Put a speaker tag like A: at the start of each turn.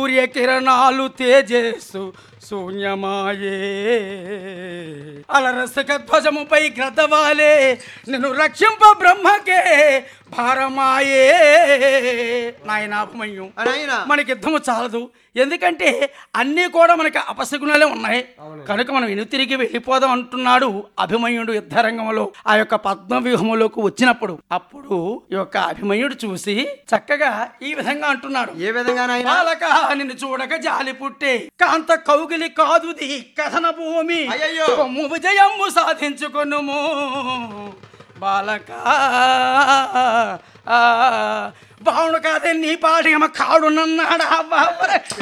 A: సూర్యకిరణాలు తేజస్సు శూన్యమాయే అలరసక ధ్వజముపై గ్రతవాలే నిన్ను రక్షింప బ్రహ్మకే భారమాయే నాయన అభిమన్యు
B: నాయనా
A: మనకి యుద్ధము చాలదు ఎందుకంటే అన్నీ కూడా మనకి అపశకునాలే ఉన్నాయి కనుక మనం ఇను తిరిగి వెళ్ళిపోదాం అంటున్నాడు అభిమన్యుడు యుద్ధరంగంలో ఆ యొక్క పద్మ వ్యూహములోకి వచ్చినప్పుడు అప్పుడు ఈ యొక్క అభిమన్యుడు చూసి చక్కగా ఈ విధంగా అంటున్నాడు
B: ఏ విధంగా నాయనా
A: బాలక నిన్ను చూడక జాలి పుట్టే కాంత కౌగిలి కాదుది కథన భూమి
B: అయ్యయ్యో.
A: కొమ్ము విజయము సాధించుకొనుము బాలక బావును కాదే నీ పాటి కాడునన్నాడా బాబరే